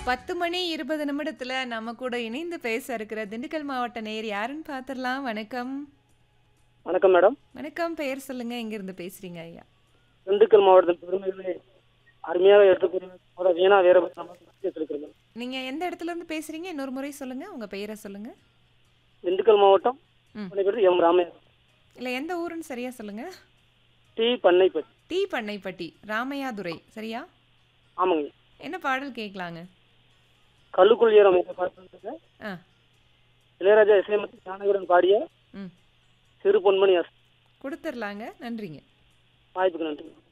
பத்து மணி இருபது நிமிடத்துல நம்ம கூட இணைந்து பேச இருக்கிற திண்டுக்கல் மாவட்ட நேர் யாருன்னு பார்த்துடலாம் வணக்கம் வணக்கம் மேடம் வணக்கம் பெயர் சொல்லுங்க எங்க இருந்து பேசுறீங்க ஐயா திண்டுக்கல் மாவட்டத்தின் பெருமைகளை அருமையாக எடுத்துக்கூடிய முத வீணா வீரபத்ர பேசியிருக்கிறேன் மேடம் நீங்க எந்த இடத்துல இருந்து பேசுறீங்க இன்னொரு முறை சொல்லுங்க உங்க பெயரை சொல்லுங்க திண்டுக்கல் மாவட்டம் ம். பண்ணைப்பட்டி எம் ராமையா இல்ல எந்த ஊருன்னு சரியா சொல்லுங்க டி பண்ணைப்பட்டி டி பண்ணைப்பட்டி ராமையாதுரை சரியா ஆமாங்க என்ன பாடல் கேட்கலாங்க கல்லுக்குள் ஈரம் என்ற பாட்டு ஆ இளையராஜா இசையமைத்து ஞானகரன் பாடிய ம் சிறு பொன்மணி அஸ் கொடுத்துர்லாங்க நன்றிங்க வாய்ப்புக்கு நன்றி